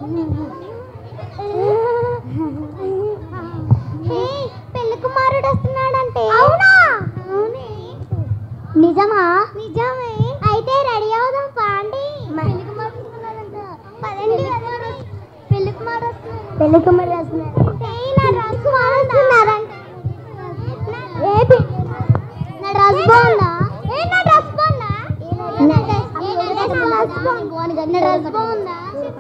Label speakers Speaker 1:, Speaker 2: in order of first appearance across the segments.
Speaker 1: పెళ్లి కుమారుడు వస్తున్నాడంటే అవునా నిజమా నిజమే అయితే రెడీ అవుదాం పాండి పెళ్లి కుమారుడు వస్తున్నాడంట పదండి పెళ్లి కుమారుడు వస్తున్నాడు పెళ్లి కుమారుడు వస్తున్నాడు నా డ్రెస్ బాగుందంట ఏ పి- నా డ్రెస్ బాగుందా ఏ నా డ్రెస్ బాగుందా నా డ్రెస్ బాగుందా నా డ్రెస్ బాగుందా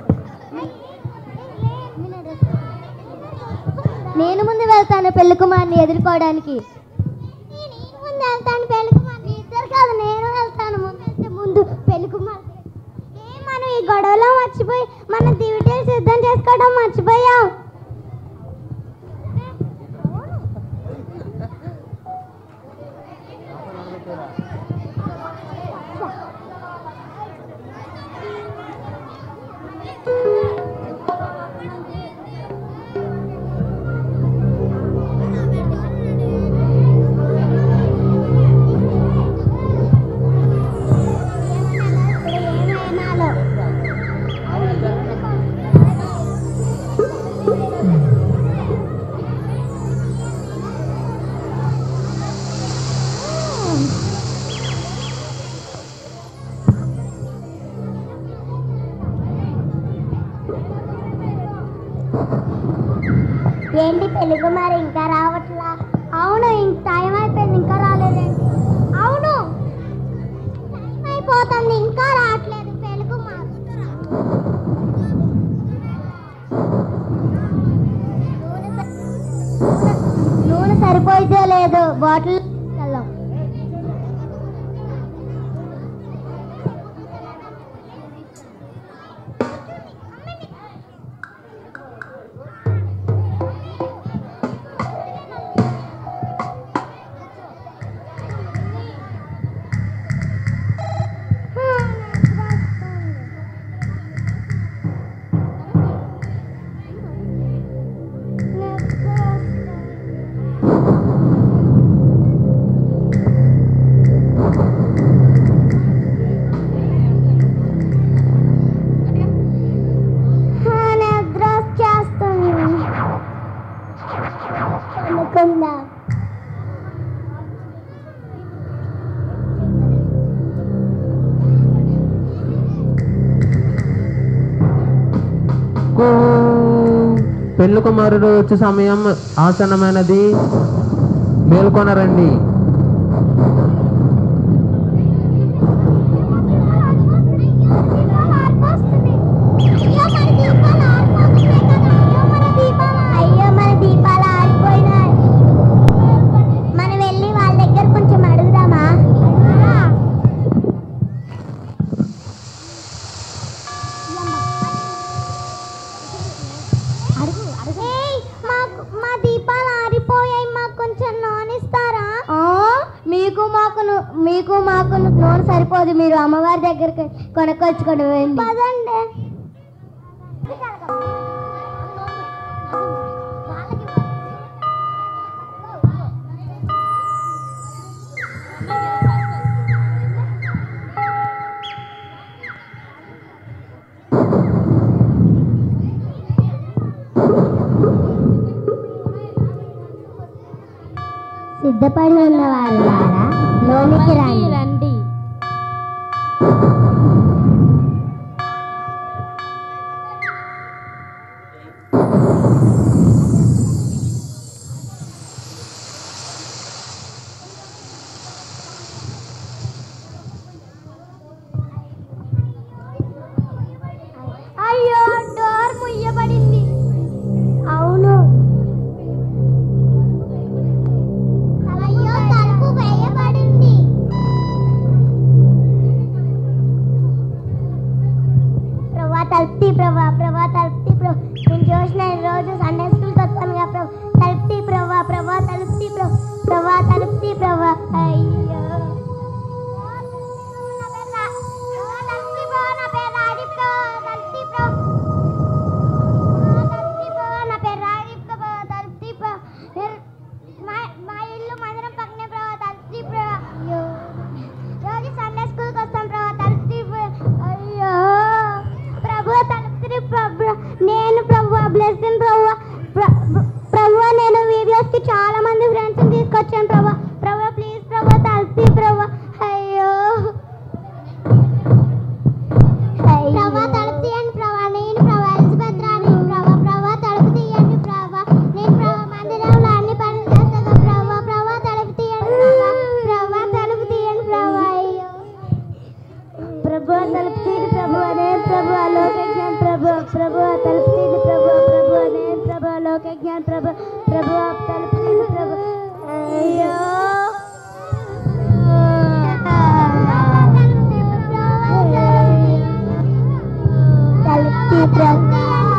Speaker 1: నేను ముందు వెళ్తాను పెళ్లి కుమార్ని ఎదుర్కోవడానికి నేను ముందు వెళ్తాను పెళ్లి కుమార్ని ఇద్దరు కాదు నేను వెళ్తాను ముందు వెళ్తే ముందు పెళ్లి కుమార్ ఏ మనం ఈ గొడవలో మర్చిపోయి మన దివిటీలు సిద్ధం చేసుకోవడం మర్చిపోయాం ఏమైనాలో ఏంటి తెలుగు మరి ఇంకా రావట్లా అవును ఇంక టైం అయిపోయింది ఇంకా రాలేదండి అవును టైం అయిపోతుంది ఇంకా రావట్లేదు తెలుగు మరి నూనె సరిపోయితే లేదు బాటిల్ వెళ్ళాం నిద్ర వచ్చేస్తుంది అనుకుందాం
Speaker 2: కూ. పెళ్లి కుమారుడు వచ్చే సమయం ఆసన్నమైనది మేల్కొనరండి
Speaker 1: అయ్యో మన దీపాలు ఆరిపోయినాయి మనం వెళ్ళి వాళ్ళ దగ్గర కొంచెం అడుగుదామా ఏయ్, మాకు మా దీపాలు ఆరిపోయాయి మాకు కొంచెం నూనెస్తారా మీకు మాకు ను- మీకు మాకు ను- నూనె సరిపోదు మీరు అమ్మవారి దగ్గరికి కొనుక్కొచ్చుకోండి పదండి సిద్ధపడి ఉన్న వాళ్ళారా లోనికి రండి
Speaker 3: రండి
Speaker 1: అయ్యో డోర్ ముయ్యబడింది అవును అయ్యో తలుపు వేయబడింది ప్రభా తలుపుతీ ప్రభా ప్రభా తలుపుతీ ప్రభా నేను చూసిన ఈ రోజు సండే స్కూల్కి వస్తాను కదా ప్రభా తలుపుతీ ప్రభా ప్రభా తలుపుతీ ప్రభా ప్రభా తలుపుతీ ప్రభా అయ్యో నా పేరు రా- ప్రభా, తలుపుతీ ప్రభా, నా పేరు రాజీవ్ ప్రభా, తలుపుతీ ప్రభా. తలుపుతీ ప్రభా, నా పేరు రాజీవ్ ప్రభా, తలుపుతీ ప్రభా. నేను- మా- మా ఇల్లు మందిరం పక్కనే ప్రభా తలుపుతీ ప్రభా అయ్యో రోజు సండే స్కూల్కి వస్తాం ప్రభా తలుపుతీ ప్రభా. అయ్యో ప్రభు తలుపుతీ ప్రభు ప్రభు తలుపు తీయండి ప్రభు ప్రభు నేను ప్రభు లోక జ్ఞాన ప్రభు ప్రభు తలుపు తీయండి ప్రభు అయ్యో తలుపు తీ ప్రభు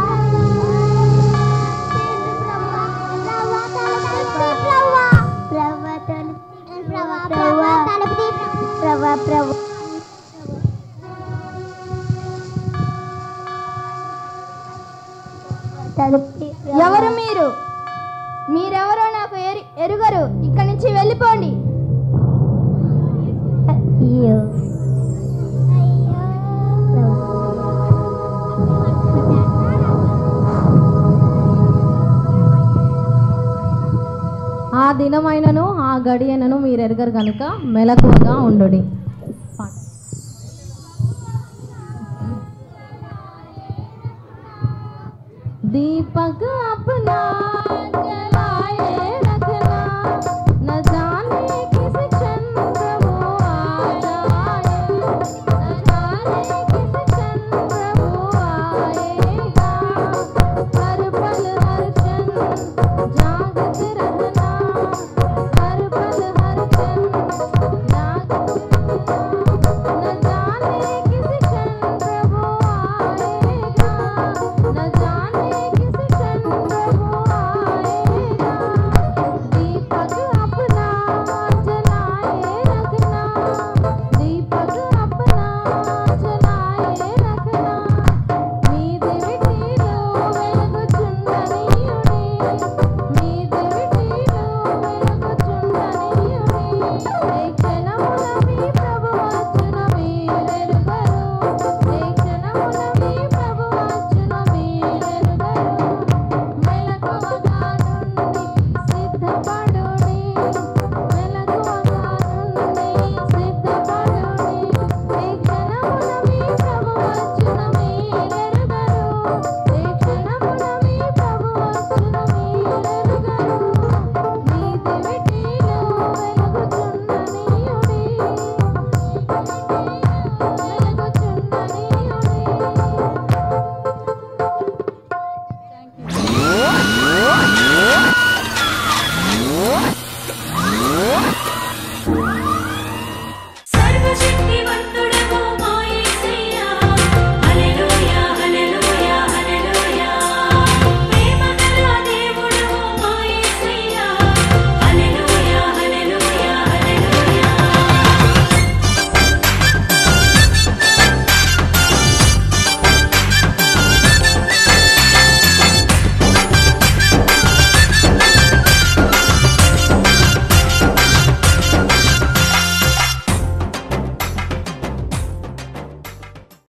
Speaker 1: ప్రభా ప్రభు
Speaker 3: ఎవరు మీరు మీరెవరో నాకు ఎరి ఎరుగరు ఇక్కడి నుంచి వెళ్ళిపోండి
Speaker 1: అయ్యో
Speaker 4: ఆ దినమైనను ఆ గడియనను మీరెరగరు కనుక మెలకువగా ఉండుడి దీపక అప్నా